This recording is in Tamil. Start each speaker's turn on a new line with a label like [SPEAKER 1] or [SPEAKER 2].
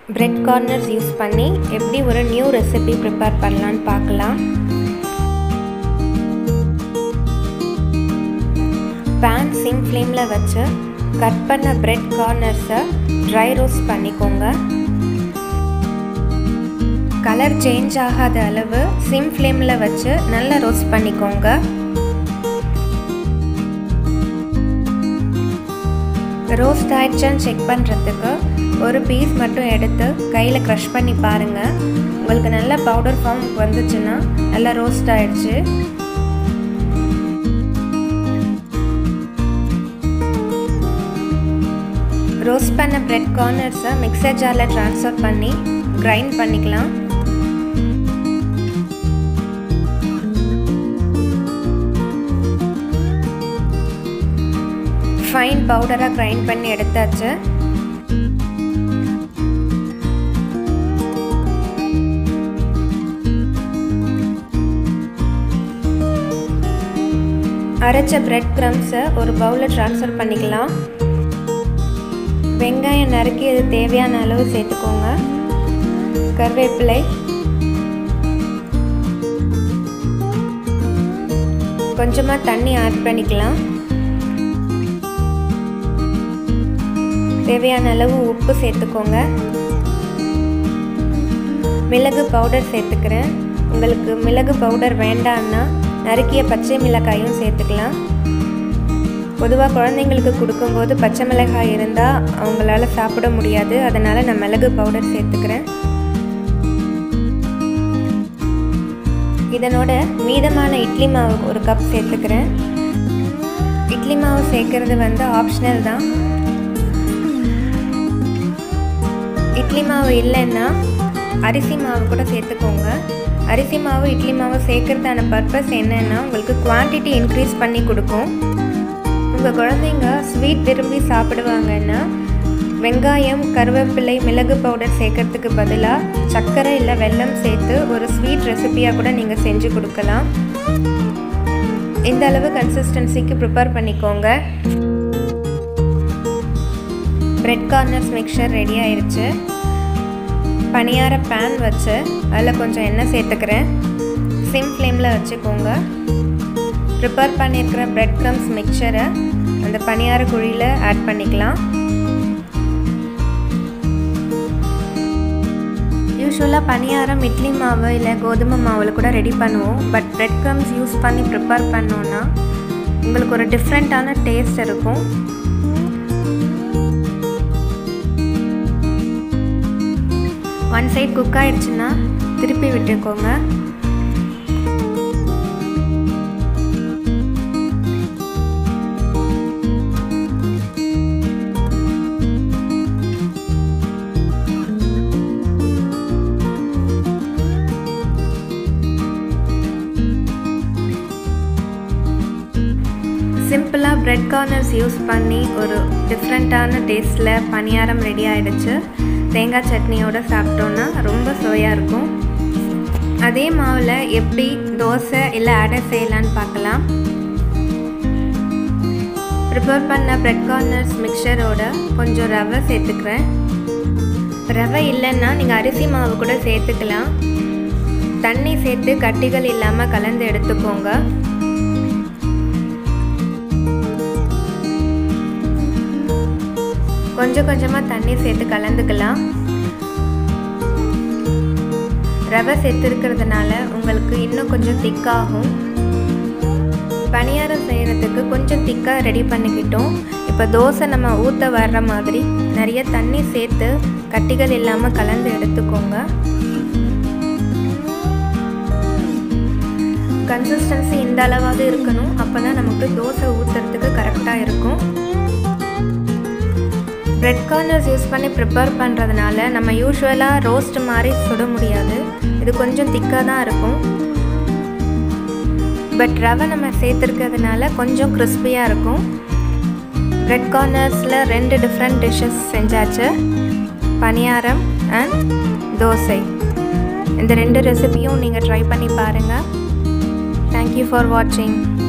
[SPEAKER 1] பிரெட் கார்னர்ஸ் யூஸ் பண்ணி எப்படி ஒரு நியூ ரெசிபி ப்ரிப்பேர் பண்ணலான்னு பார்க்கலாம் பேன் சிம் ஃப்ளேமில் வச்சு கட் பண்ண பிரெட் கார்னர்ஸை ட்ரை ரோஸ்ட் பண்ணிக்கோங்க கலர் சேஞ்ச் ஆகாத அளவு சிம் ஃப்ளேமில் வச்சு நல்லா ரோஸ்ட் பண்ணிக்கோங்க ரோஸ்ட் ஆயிடுச்சான்னு செக் பண்ணுறதுக்கு ஒரு பீஸ் மட்டும் எடுத்து கையில் க்ரஷ் பண்ணி பாருங்கள் உங்களுக்கு நல்ல பவுடர் ஃபார்ம் வந்துச்சுன்னா நல்லா ரோஸ்ட் ஆயிடுச்சு ரோஸ்ட் பண்ண பிரெட் கார்னர்ஸை மிக்சர் ஜாரில் ட்ரான்ஸ்ஃபர் பண்ணி கிரைண்ட் பண்ணிக்கலாம் ஃபைன் பவுடராக கிரைண்ட் பண்ணி எடுத்தாச்சு அரைச்ச பிரெட் க்ரம்ஸை ஒரு பவுலில் ட்ரான்ஸ்ஃபர் பண்ணிக்கலாம் வெங்காயம் நறுக்கி அது தேவையான அளவு சேர்த்துக்கோங்க கருவேப்பிலை கொஞ்சமாக தண்ணி ஆட் பண்ணிக்கலாம் தேவையான அளவு உப்பு சேர்த்துக்கோங்க மிளகு பவுடர் சேர்த்துக்கிறேன் உங்களுக்கு மிளகு பவுடர் வேண்டான்னா நறுக்கிய பச்சை மிளகாயும் சேர்த்துக்கலாம் பொதுவாக குழந்தைங்களுக்கு கொடுக்கும்போது பச்சை மிளகாய் இருந்தால் அவங்களால சாப்பிட முடியாது அதனால் நான் மிளகு பவுடர் சேர்த்துக்கிறேன் இதனோட மீதமான இட்லி மாவு ஒரு கப் சேர்த்துக்கிறேன் இட்லி மாவு சேர்க்கறது வந்து ஆப்ஷனல் தான் இட்லி மாவு இல்லைன்னா அரிசி மாவு கூட சேர்த்துக்கோங்க அரிசி மாவு இட்லி மாவு சேர்க்கறதான பர்பஸ் என்னென்னா உங்களுக்கு குவான்டிட்டி இன்க்ரீஸ் பண்ணி கொடுக்கும் உங்கள் குழந்தைங்க ஸ்வீட் விரும்பி சாப்பிடுவாங்கன்னா வெங்காயம் கருவேப்பிலை மிளகு பவுடர் சேர்க்கறதுக்கு பதிலாக சர்க்கரை இல்லை வெல்லம் சேர்த்து ஒரு ஸ்வீட் ரெசிபியாக கூட நீங்கள் செஞ்சு கொடுக்கலாம் இந்த அளவு கன்சிஸ்டன்சிக்கு ப்ரிப்பேர் பண்ணிக்கோங்க பிரெட் கார்னர்ஸ் மிக்சர் ரெடி ஆயிடுச்சு பனியார பேன் வச்சு அதில் கொஞ்சம் எண்ணெய் சேர்த்துக்கிறேன் சிம் ஃப்ளேமில் வச்சுக்கோங்க ப்ரிப்பேர் பண்ணியிருக்கிற பிரெட் க்ரம்ஸ் மிக்சரை அந்த பனியார குழியில் ஆட் பண்ணிக்கலாம் யூஸ்வலாக பனியாரம் இட்லி மாவு இல்லை கோதுமை மாவில் கூட ரெடி பண்ணுவோம் பட் பிரெட் க்ரம்ஸ் யூஸ் பண்ணி ப்ரிப்பேர் பண்ணோன்னா உங்களுக்கு ஒரு டிஃப்ரெண்ட்டான டேஸ்ட் இருக்கும் ஒன் சைட் குக் ஆயிடுச்சுன்னா திருப்பி விட்டுக்கோங்க சிம்பிளாக ப்ரெட் கார்னர்ஸ் யூஸ் பண்ணி ஒரு டிஃப்ரெண்ட்டான டேஸ்ட்டில் பணியாரம் ரெடி ஆகிடுச்சு தேங்காய் சட்னியோடு சாப்பிட்டோன்னா ரொம்ப சுவையாக இருக்கும் அதே மாவில் எப்படி தோசை இல்லை அடை செய்யலான்னு பார்க்கலாம் ப்ரிப்பேர் பண்ண ப்ரெட் கார்னர்ஸ் மிக்சரோட கொஞ்சம் ரவை சேர்த்துக்கிறேன் ரவை இல்லைன்னா நீங்கள் அரிசி மாவு கூட சேர்த்துக்கலாம் தண்ணி சேர்த்து கட்டிகள் இல்லாமல் கலந்து எடுத்துக்கோங்க கொஞ்சம் கொஞ்சமாக தண்ணி சேர்த்து கலந்துக்கலாம் ரவை சேர்த்துருக்கிறதுனால உங்களுக்கு இன்னும் கொஞ்சம் திக்காகும் பணியாரம் செய்கிறதுக்கு கொஞ்சம் திக்காக ரெடி பண்ணிக்கிட்டோம் இப்போ தோசை நம்ம ஊற்ற வர்ற மாதிரி நிறைய தண்ணி சேர்த்து கட்டிகள் இல்லாமல் கலந்து எடுத்துக்கோங்க கன்சிஸ்டன்சி இந்த அளவாவது இருக்கணும் அப்போ தான் நமக்கு தோசை ஊற்றுறதுக்கு கரெக்டாக இருக்கும் ப்ரெட் கார்னர்ஸ் யூஸ் பண்ணி ப்ரிப்பேர் பண்ணுறதுனால நம்ம யூஸ்வலாக ரோஸ்ட் மாதிரி சுட முடியாது இது கொஞ்சம் திக்காக தான் இருக்கும் பட் ரவை நம்ம சேர்த்துருக்கிறதுனால கொஞ்சம் கிறிஸ்பியாக இருக்கும் ப்ரெட் கார்னர்ஸில் ரெண்டு டிஃப்ரெண்ட் டிஷ்ஷஸ் செஞ்சாச்சு பனியாரம் அண்ட் தோசை இந்த ரெண்டு ரெசிபியும் நீங்கள் ட்ரை பண்ணி பாருங்கள் தேங்க்யூ ஃபார் வாட்சிங்